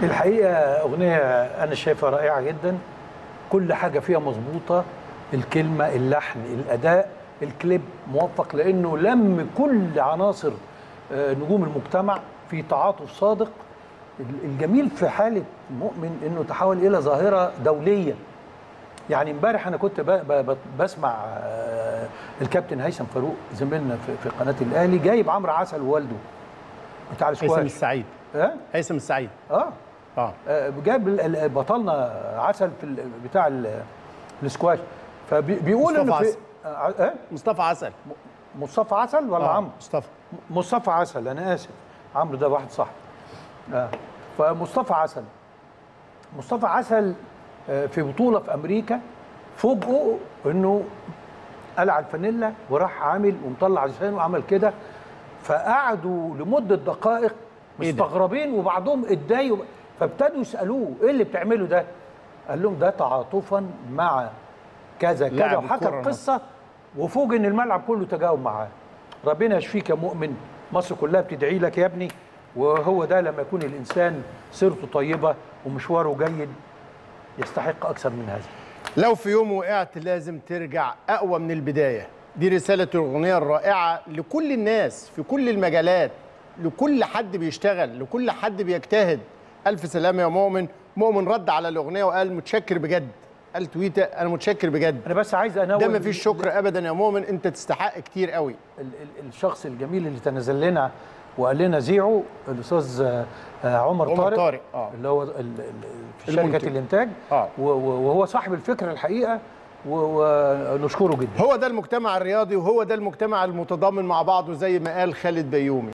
الحقيقه اغنيه انا شايفها رائعه جدا كل حاجه فيها مظبوطه الكلمه اللحن الاداء الكليب موفق لانه لم كل عناصر آه، نجوم المجتمع في تعاطف صادق ال- الجميل في حاله مؤمن انه تحول الى ظاهره دوليه يعني امبارح انا كنت ب- ب- ب- بسمع آه، الكابتن هيثم فاروق زميلنا في في قناه الاهلي جايب عمرو عسل ووالده بتاع هيثم السكواش السعيد ها هيثم السعيد اه اه آه، جاب ال- ال- بطلنا عسل في ال- بتاع ال- السكواش فبيقول انه مصطفى في عسل. آه، آه، مصطفى عسل مصطفى عسل ولا آه، عمرو مصطفى مصطفى عسل انا اسف عمرو ده واحد صح آه. فمصطفى عسل مصطفى عسل آه، في بطوله في امريكا فوجئوا انه قلع الفانيلا وراح عامل ومطلع لسانه وعمل كده فقعدوا لمده دقائق إيه ده؟ مستغربين وبعضهم اتضايقوا فابتدوا يسالوه ايه اللي بتعمله ده؟ قال لهم ده تعاطفا مع كذا كذا لاعب وحكى الكرة القصه وفوج ان الملعب كله تجاوب معاه ربنا يشفيك يا مؤمن مصر كلها بتدعي لك يا ابني وهو ده لما يكون الانسان سيرته طيبه ومشواره جيد يستحق اكثر من هذا لو في يوم وقعت لازم ترجع اقوى من البدايه دي رساله الاغنيه الرائعه لكل الناس في كل المجالات لكل حد بيشتغل لكل حد بيجتهد الف سلامه يا مؤمن مؤمن رد على الاغنيه وقال متشكر بجد قال تويته انا متشكر بجد انا بس عايز انوه ده مفيش شكر ابدا يا مؤمن انت تستحق كتير قوي ال- ال- الشخص الجميل اللي تنزل لنا وقال لنا زيعوا الاستاذ آه، آه، عمر, عمر طارق, طارق، آه. اللي هو ال- ال- في المنتج. شركه الانتاج آه. و- و- وهو صاحب الفكره الحقيقه و- ونشكره جدا هو ده المجتمع الرياضي وهو ده المجتمع المتضامن مع بعضه زي ما قال خالد بيومي